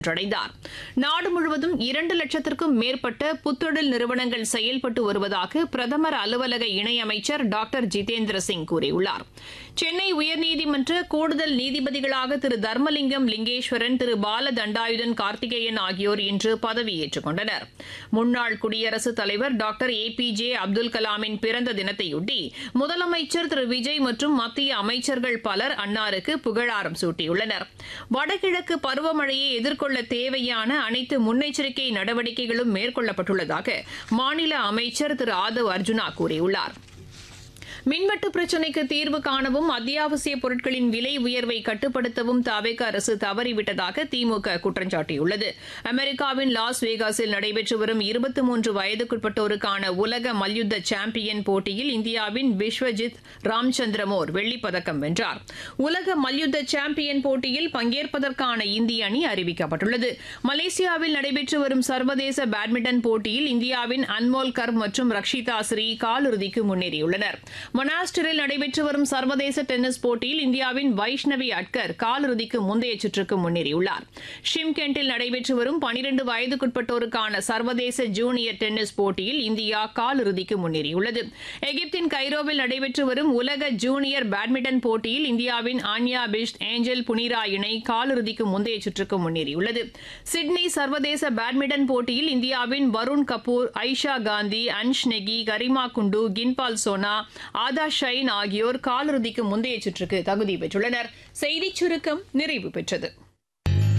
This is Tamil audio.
அடைந்தார் நாடு முழுவதும் இரண்டு லட்சத்திற்கும் மேற்பட்ட புத்தொழில் நிறுவனங்கள் செயல்பட்டு வருவதாக பிரதமர் அலுவலக இணையமைச்சர் டாக்டர் ஜிதேந்திர சிங் கூறியுள்ளார் சென்னை உயர்நீதிமன்ற கூடுதல் நீதிபதிகளாக திரு தர்மலிங்கம் லிங்கேஸ்வரன் திரு பால தண்டாயுதன் கார்த்திகேயன் ஆகியோர் இன்று பதவியேற்றுக் கொண்டனர் முன்னாள் குடியரசுத் தலைவர் doctor A P J Abdul கலாமின் பிறந்த தினத்தையொட்டி முதலமைச்சர் திரு விஜய் மற்றும் மத்திய அமைச்சர்கள் பலர் அன்னாருக்கு புகழாரம் சூட்டியுள்ளனர் வடகிழக்கு பருவமழையை எதிர்கொள்ள தேவையான அனைத்து முன்னெச்சரிக்கை நடவடிக்கைகளும் மேற்கொள்ளப்பட்டுள்ளதாக மாநில அமைச்சர் திரு ஆதவ் அர்ஜுனா கூறியுள்ளார் மின்வெட்டு பிரச்சினைக்கு தீர்வு காணவும் அத்தியாவசிய பொருட்களின் விலை உயர்வை கட்டுப்படுத்தவும் தாவேக அரசு தவறிவிட்டதாக திமுக குற்றம் சாட்டியுள்ளது அமெரிக்காவின் லாஸ் வேகாஸில் நடைபெற்று வரும் இருபத்தி மூன்று வயதுக்குட்பட்டோருக்கான உலக மல்யுத்த சாம்பியன் போட்டியில் இந்தியாவின் விஸ்வஜித் ராம்சந்திரமோர் வெள்ளிப்பதக்கம் வென்றார் உலக மல்யுத்த சாம்பியன் போட்டியில் பங்கேற்பதற்கான இந்திய அணி அறிவிக்கப்பட்டுள்ளது மலேசியாவில் நடைபெற்று வரும் சர்வதேச பேட்மிண்டன் போட்டியில் இந்தியாவின் அன்மோல் கர் மற்றும் ரக்ஷிதா ஸ்ரீ காலிறுதிக்கு முன்னேறியுள்ளனர் மொனாஸ்டரில் நடைபெற்று வரும் சர்வதேச டென்னிஸ் போட்டியில் இந்தியாவின் வைஷ்ணவி அட்கர் காலிறுதிக்கு முந்தைய சுற்றுக்கு முன்னேறியுள்ளார் ஷிம்கெண்டில் நடைபெற்று வரும் பனிரண்டு வயதுக்குட்பட்டோருக்கான சர்வதேச ஜூனியர் டென்னிஸ் போட்டியில் இந்தியா காலிறுதிக்கு முன்னேறியுள்ளது எகிப்தின் கைரோவில் நடைபெற்று வரும் உலக ஜூனியர் பேட்மிண்டன் போட்டியில் இந்தியாவின் ஆன்யா பிஷ்ட் ஏஞ்சல் புனிரா இணை காலிறுதிக்கு முந்தைய சுற்றுக்கு முன்னேறியுள்ளது சிட்னி சர்வதேச பேட்மிண்டன் போட்டியில் இந்தியாவின் வருண் கபூர் ஐஷா காந்தி அன்ஷ் நெகி கரிமா குண்டு கின்பால் சோனா ஆதா ஷைன் ஆகியோர் காலிறுதிக்கு முந்தைய சுற்றுக்கு தகுதி பெற்றுள்ளனர் செய்திச் சுருக்கம் நிறைவு பெற்றது